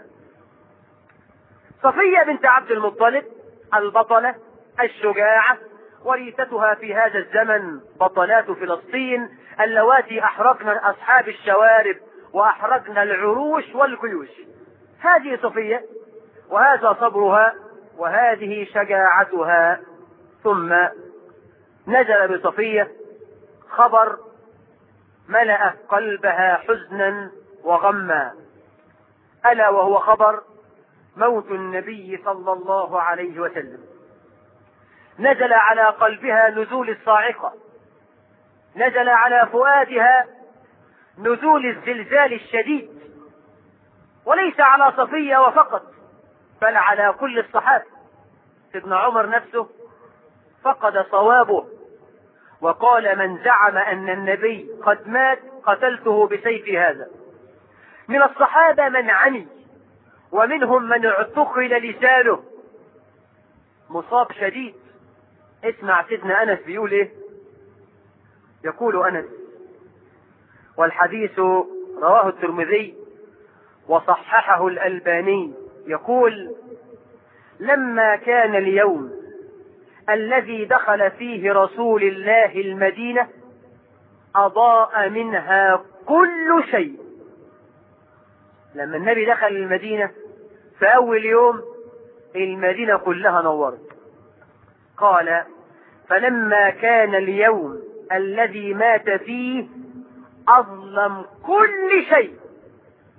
صفية بنت عبد المطلب البطلة الشجاعة وريثتها في هذا الزمن بطلات فلسطين اللواتي أحرقن أصحاب الشوارب وأحرقن العروش والجيوش هذه صفية وهذا صبرها وهذه شجاعتها ثم نزل بصفية خبر ملأ قلبها حزنا وغما ألا وهو خبر موت النبي صلى الله عليه وسلم نزل على قلبها نزول الصاعقة نزل على فؤادها نزول الزلزال الشديد وليس على صفية وفقط بل على كل الصحابة سيدنا عمر نفسه فقد صوابه وقال من زعم أن النبي قد مات قتلته بسيف هذا من الصحابة من عمي ومنهم من اعتقل لسانه مصاب شديد اسمع سيدنا انس بيقول ايه يقول انس والحديث رواه الترمذي وصححه الالباني يقول لما كان اليوم الذي دخل فيه رسول الله المدينه اضاء منها كل شيء لما النبي دخل المدينه في اول يوم المدينه كلها نورت قال فلما كان اليوم الذي مات فيه أظلم كل شيء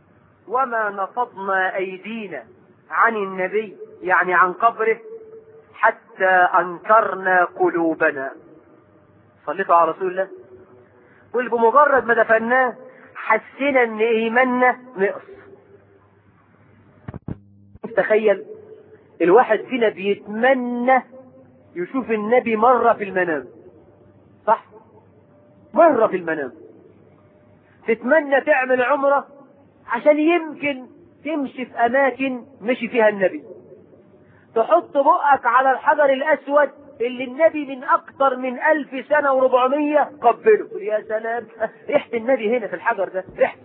وما نفضنا أيدينا عن النبي يعني عن قبره حتى أنكرنا قلوبنا صليتوا على رسول الله قل بمجرد ما دفناه حسينا ان ايماننا نقص تخيل الواحد فينا بيتمنى يشوف النبي مرة في المنام صح مرة في المنام تتمنى تعمل عمرة عشان يمكن تمشي في أماكن مشي فيها النبي تحط بقك على الحجر الأسود اللي النبي من أكثر من ألف سنة وربعمية قبله يا سلام ريحة النبي هنا في الحجر ده ريحته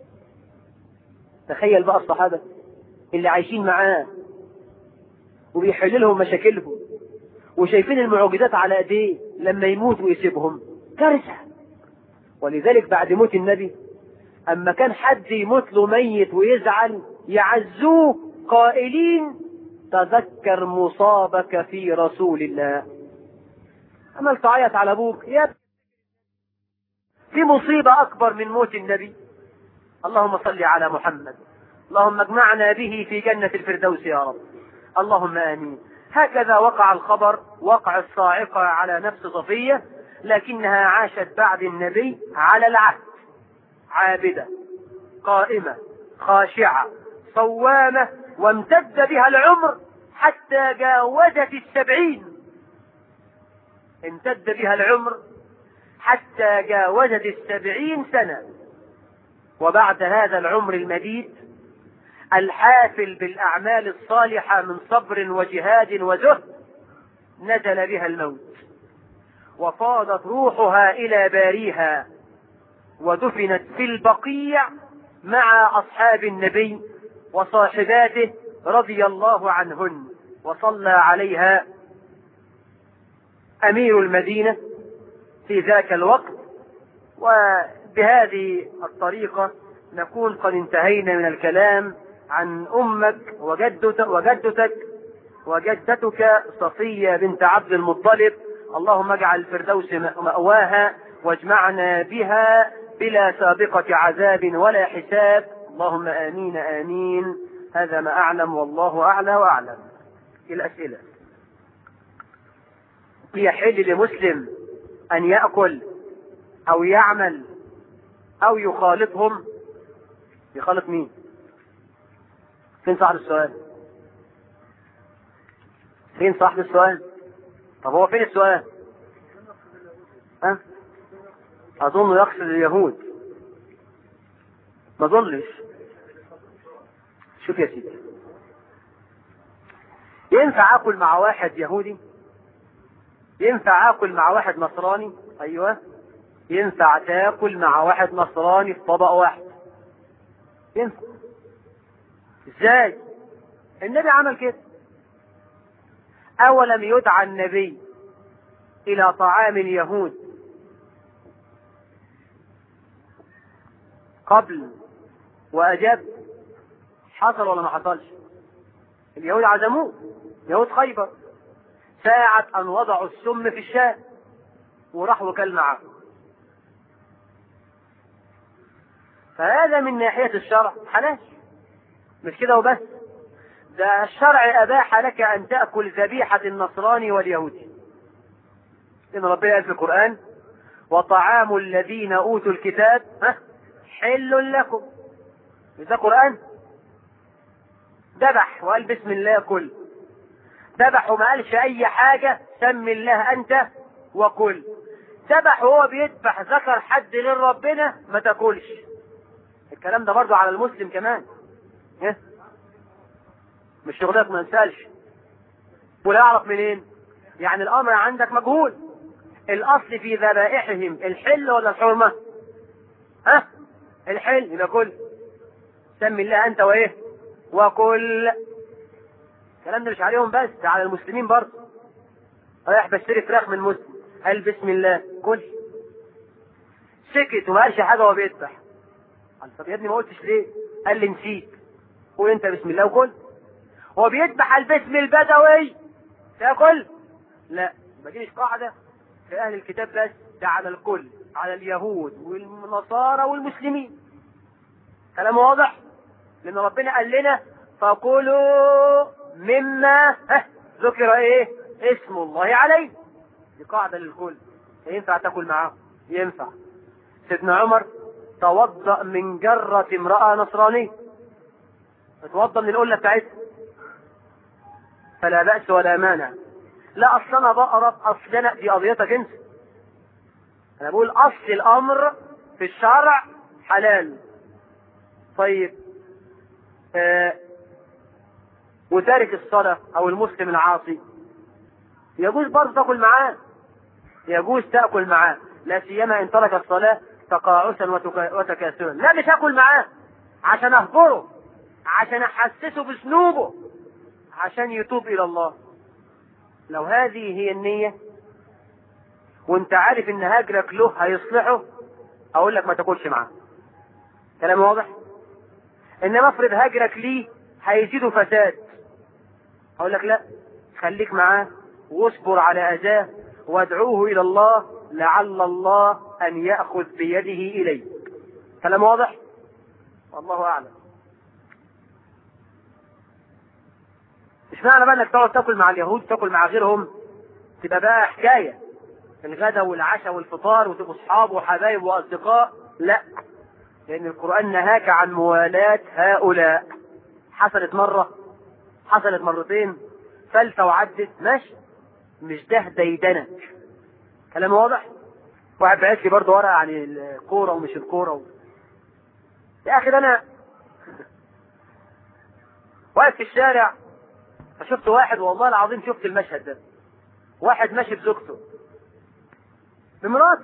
تخيل بقى الصحابة اللي عايشين معاه وبيحل لهم مشاكلهم وشايفين المعجزات على ايديه لما يموت ويسيبهم كارثة ولذلك بعد موت النبي اما كان حد يموت له ميت ويزعل يعزوه قائلين تذكر مصابك في رسول الله عملت تعيط على ابوك يا في مصيبة اكبر من موت النبي اللهم صل على محمد اللهم اجمعنا به في جنة الفردوس يا رب اللهم امين هكذا وقع الخبر وقع الصاعقة على نفس صفية لكنها عاشت بعد النبي على العهد عابدة قائمة خاشعة صوامة وامتد بها العمر حتى جاوزت السبعين امتد بها العمر حتى جاوزت السبعين سنة وبعد هذا العمر المديد الحافل بالأعمال الصالحة من صبر وجهاد وزهد نزل بها الموت وفاضت روحها إلى باريها ودفنت في البقيع مع أصحاب النبي وصاحباته رضي الله عنهن وصلى عليها أمير المدينة في ذاك الوقت وبهذه الطريقة نكون قد انتهينا من الكلام عن أمك وجدتك وجدتك وجدتك صفية بنت عبد المطلب اللهم اجعل الفردوس مأواها واجمعنا بها بلا سابقة عذاب ولا حساب اللهم آمين آمين هذا ما أعلم والله أعلى وأعلم الأسئلة يحل لمسلم أن يأكل أو يعمل أو يخالطهم يخالط مين فين صاحب السؤال فين صاحب السؤال طب هو فين السؤال ها اظن يقصد اليهود ما اظنش شوف يا سيدي ينفع اكل مع واحد يهودي ينفع اكل مع واحد نصراني ايوه ينفع تاكل مع واحد نصراني في طبق واحد ينفع ازاي النبي عمل كده اولم يدعى النبي الى طعام اليهود قبل واجاب حصل ولا ما حصلش اليهود عزموه يهود خيبر ساعة ان وضعوا السم في الشاة وراح وكل معه فهذا من ناحية الشرع حلال مش كده وبس ده الشرع أباح لك أن تأكل ذبيحة النصراني واليهودي إن ربنا قال في القرآن وطعام الذين أوتوا الكتاب ها حل لكم ده قرآن ذبح وقال بسم الله كل ذبح وما قالش أي حاجة سم الله أنت وكل ذبح وهو بيذبح ذكر حد غير ربنا ما تاكلش الكلام ده برضه على المسلم كمان إيه؟ مش شغلك ما نسالش ولا اعرف منين يعني الامر عندك مجهول الاصل في ذبائحهم الحل ولا الحرمه ها الحل يبقى كل سمي الله انت وايه وكل الكلام ده مش عليهم بس ده على المسلمين برضه رايح بشتري فراخ من مسلم قال بسم الله كل سكت وما قالش حاجه وهو بيذبح قال طب يا ابني ما قلتش ليه قال لي نسيت قول انت بسم الله وكل هو بيذبح على الباسم البدوي تاكل لا ما دي مش قاعده في اهل الكتاب بس ده على الكل على اليهود والنصارى والمسلمين كلام واضح لان ربنا قال لنا فكلوا مما ها، ذكر ايه اسم الله عليه دي قاعدة للكل ينفع تاكل معاه ينفع سيدنا عمر توضأ من جرة امرأة نصرانية اتوضأ من القلة بتاعتها فلا بأس ولا مانع لا اصل انا بقرب اصل انا دي قضيتك انت انا بقول اصل الامر في الشرع حلال طيب آه وتارك الصلاة او المسلم العاصي يجوز برضه تاكل معاه يجوز تاكل معاه لا سيما ان ترك الصلاة تقاعسا وتكا- وتكاسلا لا مش هاكل معاه عشان اهجره عشان احسسه بذنوبه عشان يتوب الى الله لو هذه هي النية وانت عارف ان هجرك له هيصلحه اقول لك ما تاكلش معاه كلام واضح انما افرض هجرك ليه هيزيده فساد اقول لك لا خليك معاه واصبر على اذاه وادعوه الى الله لعل الله ان ياخذ بيده اليك كلام واضح والله اعلم مش معنى بقى انك تقعد تاكل مع اليهود تاكل مع غيرهم تبقى بقى حكايه الغدا والعشاء والفطار وتبقوا اصحاب وحبايب واصدقاء لا لان القران نهاك عن موالاه هؤلاء حصلت مره حصلت مرتين ثالثه وعدت ماشي مش ده ديدنك كلام واضح واحد بعت لي برضه ورقه عن الكوره ومش الكوره و... يا اخي ده انا واقف في الشارع فشفت واحد والله العظيم شفت المشهد ده واحد ماشي بزوجته بمراته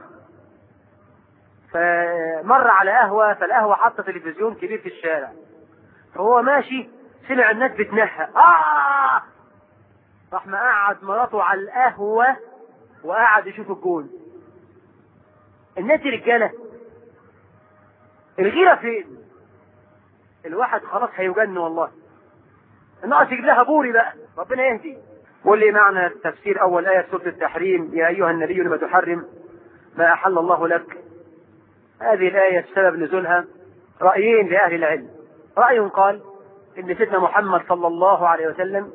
فمر على قهوة فالقهوة حاطة تلفزيون كبير في الشارع فهو ماشي سمع الناس بتنهى آه راح مقعد مراته على القهوة وقعد يشوف الجون الناس دي رجالة الغيرة فين الواحد خلاص هيجن والله ناقص يجيب لها بوري بقى ربنا يهدي قول لي معنى تفسير اول ايه سوره التحريم يا ايها النبي لما تحرم ما احل الله لك هذه الايه سبب نزولها رايين لاهل العلم راي قال ان سيدنا محمد صلى الله عليه وسلم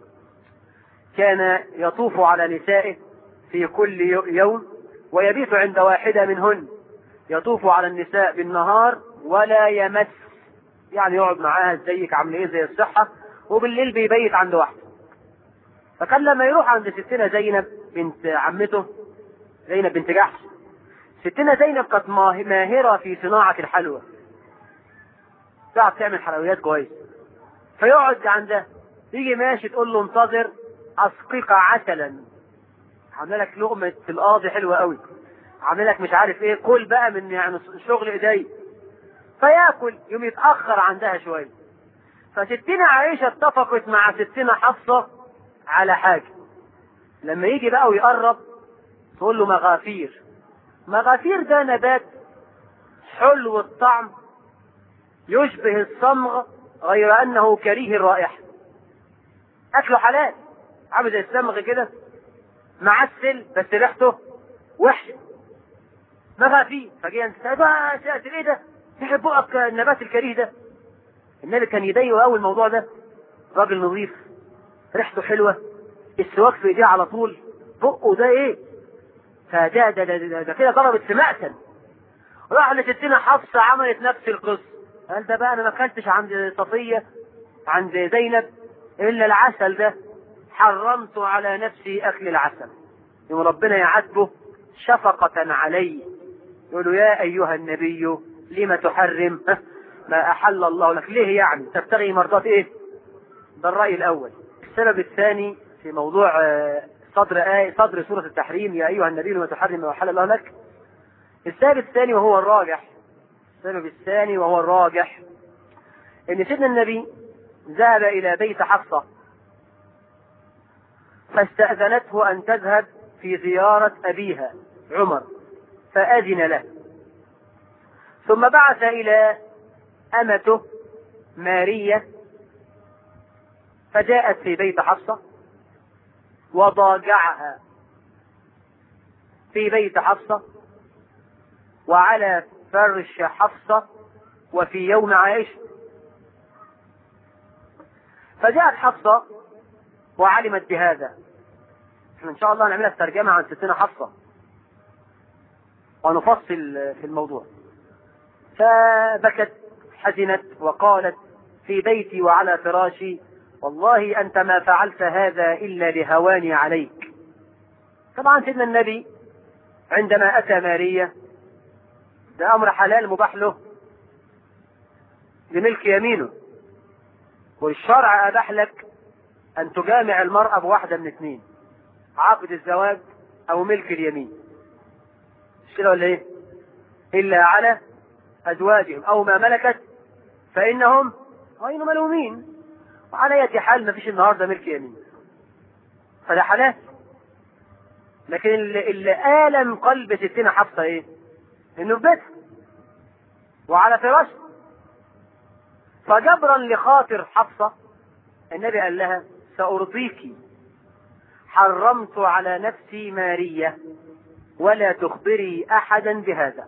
كان يطوف على نسائه في كل يوم ويبيت عند واحده منهن يطوف على النساء بالنهار ولا يمس يعني يقعد معاها ازيك عامل ايه زي الصحه وبالليل بيبيت عند واحده فكان لما يروح عند ستنا زينب بنت عمته زينب بنت جحش ستنا زينب كانت ماه- ماهرة في صناعة الحلوى تعرف تعمل حلويات كويس فيقعد عندها يجي ماشي تقول له انتظر اسقيك عسلا عامله لك لقمة القاضي حلوة قوي عامله لك مش عارف ايه كل بقى من يعني شغل ايدي فياكل يوم يتأخر عندها شوية فستنا عائشة اتفقت مع ستنا حفصة على حاجة لما يجي بقى ويقرب تقول له مغافير مغافير ده نبات حلو الطعم يشبه الصمغ غير انه كريه الرائحة اكله حلال عامل زي الصمغ كده معسل بس ريحته وحشة مغافير فجي انت سألت ايه ده تحب بقك النبات الكريه ده النبي كان يضايقه قوي الموضوع ده راجل نظيف ريحته حلوه السواك في ايديه على طول بقه ده ايه فده ده ده, ده, ده كده ضربت في مقتل راح لستنا حفصه عملت نفس القصه قال ده بقى انا ما اكلتش عند صفيه عند زينب الا العسل ده حرمت على نفسي اكل العسل يوم ربنا يعاتبه شفقة عليه يقول له يا ايها النبي لم تحرم ها؟ ما احل الله لك ليه يعني تبتغي مرضات ايه ده الرأي الاول السبب الثاني في موضوع آه، صدر آية صدر سورة التحريم يا ايها النبي لما تحرم ما احل الله لك السبب الثاني وهو الراجح السبب الثاني وهو الراجح ان سيدنا النبي ذهب الى بيت حفصة فاستأذنته ان تذهب في زيارة ابيها عمر فأذن له ثم بعث الى امته مارية فجاءت في بيت حفصة وضاجعها في بيت حفصة وعلى فرش حفصة وفي يوم عائشة فجاءت حفصة وعلمت بهذا احنا ان شاء الله نعملها ترجمة عن ستنا حفصة ونفصل في الموضوع فبكت حزنت وقالت في بيتي وعلى فراشي والله أنت ما فعلت هذا إلا لهواني عليك طبعا سيدنا النبي عندما أتى مارية ده أمر حلال مباح له لملك يمينه والشرع أباح لك أن تجامع المرأة بواحدة من اثنين عقد الزواج أو ملك اليمين مش كده ولا إيه؟ إلا على أزواجهم أو ما ملكت فإنهم غير ملومين وعلى أي حال ما فيش النهارده ملك يمين فده حلال لكن اللي, اللي آلم قلب ستنا حفصة إيه؟ إنه في بيتها وعلى فراشها فجبرا لخاطر حفصة النبي قال لها سأرضيك حرمت على نفسي مارية ولا تخبري أحدا بهذا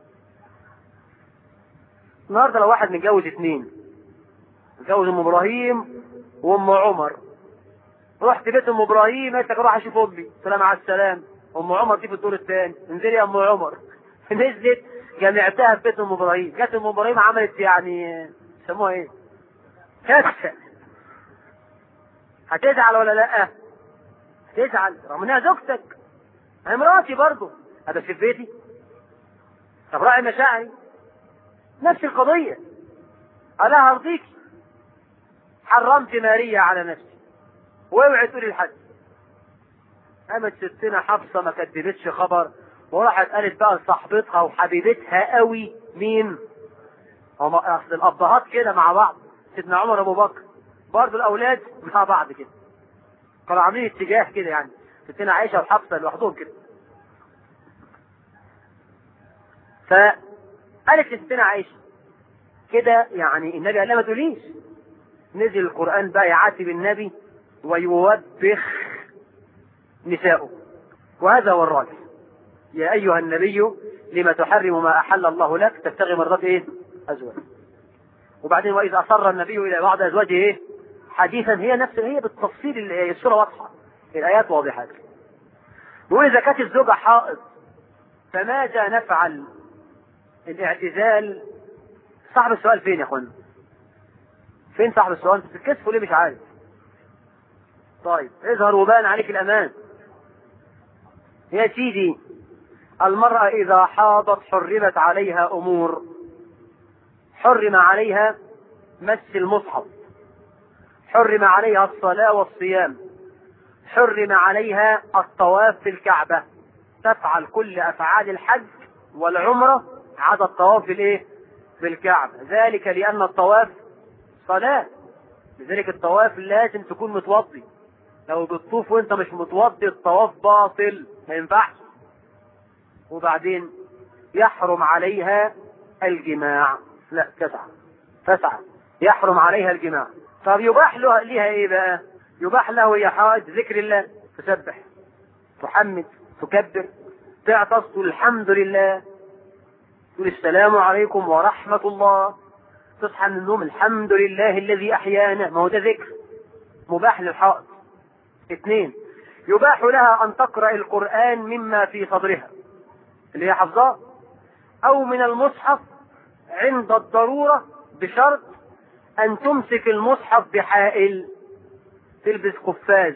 النهارده لو واحد متجوز اتنين متجوز ام ابراهيم وام عمر رحت بيت ام ابراهيم قالت لك اروح اشوف امي سلام على السلام ام عمر دي في الدور الثاني انزلي يا ام عمر نزلت جمعتها في بيت ام ابراهيم جت ام ابراهيم عملت يعني يسموها ايه؟ كسه هتزعل ولا لا؟ هتزعل رغم انها زوجتك هي مراتي برضه هذا في بيتي طب راعي مشاعري نفس القضية ألا هرضيك حرمت مارية على نفسي واوعي تقولي لحد قامت ستنا حفصة ما كدبتش خبر وراحت قالت بقى لصاحبتها وحبيبتها قوي مين؟ هم اصل الابهات كده مع بعض سيدنا عمر ابو بكر برضه الاولاد مع بعض كده كانوا عاملين اتجاه كده يعني ستنا عائشه وحفصه لوحدهم كده فقالت لستنا عائشه كده يعني النبي قال لها ما تقوليش نزل القران بقى يعاتب النبي ويوبخ نساؤه وهذا هو الراجح يا ايها النبي لما تحرم ما احل الله لك تبتغي مرضات ايه ازواج وبعدين واذا اصر النبي الى بعض ازواجه ايه حديثا هي نفس هي بالتفصيل الصوره واضحه الايات واضحه واذا كانت الزوجه حائض فماذا نفعل الاعتزال صاحب السؤال فين يا اخوانا فين صاحب السؤال بتتكسفوا ليه مش عارف طيب اظهر وبان عليك الامان يا سيدي المرأة إذا حاضت حرمت عليها أمور حرم عليها مس المصحف حرم عليها الصلاة والصيام حرم عليها الطواف في الكعبة تفعل كل أفعال الحج والعمرة عدا الطواف في الإيه؟ في الكعبة ذلك لأن الطواف صلاة لذلك الطواف لازم تكون متوضي لو بتطوف وانت مش متوضي الطواف باطل ما ينفعش وبعدين يحرم عليها الجماع لا تسعة تسعة يحرم عليها الجماع طب يباح له ليها ايه بقى يباح له يا حائط ذكر الله تسبح تحمد تكبر تعطس تقول الحمد لله تقول السلام عليكم ورحمة الله تصحى من النوم الحمد لله الذي أحيانا ما هو ده ذكر مباح للحائط اثنين يباح لها أن تقرأ القرآن مما في صدرها اللي هي حفظاه أو من المصحف عند الضرورة بشرط أن تمسك المصحف بحائل تلبس قفاز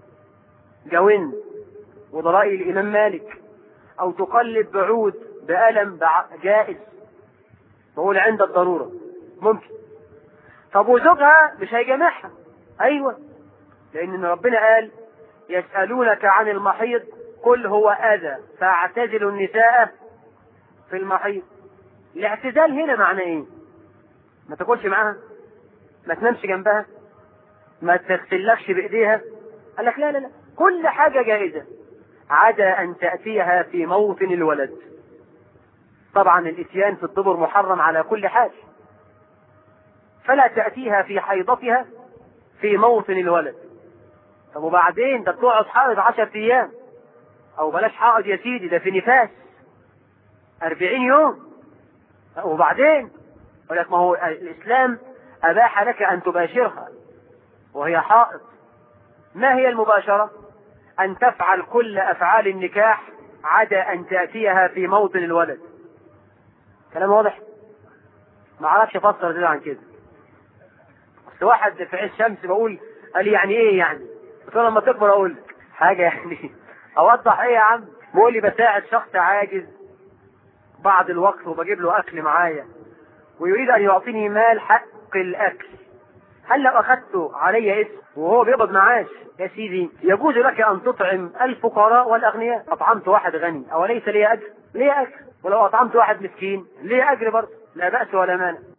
جوين وضرائي الإمام مالك أو تقلب بعود بألم جائز بقول عند الضرورة ممكن طب وزوجها مش هيجامعها أيوة لأن ربنا قال يسألونك عن المحيض قل هو أذى فاعتزلوا النساء في المحيض الاعتزال هنا معناه ايه ما تاكلش معاها ما تنامش جنبها ما تغسلكش بايديها قال لك لا لا لا كل حاجة جائزة عدا ان تأتيها في موطن الولد طبعا الاتيان في الدبر محرم على كل حال فلا تأتيها في حيضتها في موطن الولد طب وبعدين ده بتقعد حائض عشر ايام او بلاش حائض يا سيدي ده في نفاس أربعين يوم وبعدين يقول لك ما هو الإسلام أباح لك أن تباشرها وهي حائض ما هي المباشرة أن تفعل كل أفعال النكاح عدا أن تأتيها في موطن الولد كلام واضح ما اعرفش افسر زيادة عن كده بس واحد في عز الشمس بقول قال لي يعني ايه يعني قلت له لما تكبر اقول لك حاجه يعني اوضح ايه يا عم بيقول لي بساعد شخص عاجز بعض الوقت وبجيب له اكل معايا ويريد ان يعطيني مال حق الاكل هل لو اخذته علي اسم وهو بيقبض معاش يا سيدي يجوز لك ان تطعم الفقراء والاغنياء اطعمت واحد غني او ليس لي اجر لي اجر ولو اطعمت واحد مسكين لي اجر برضه لا باس ولا مانع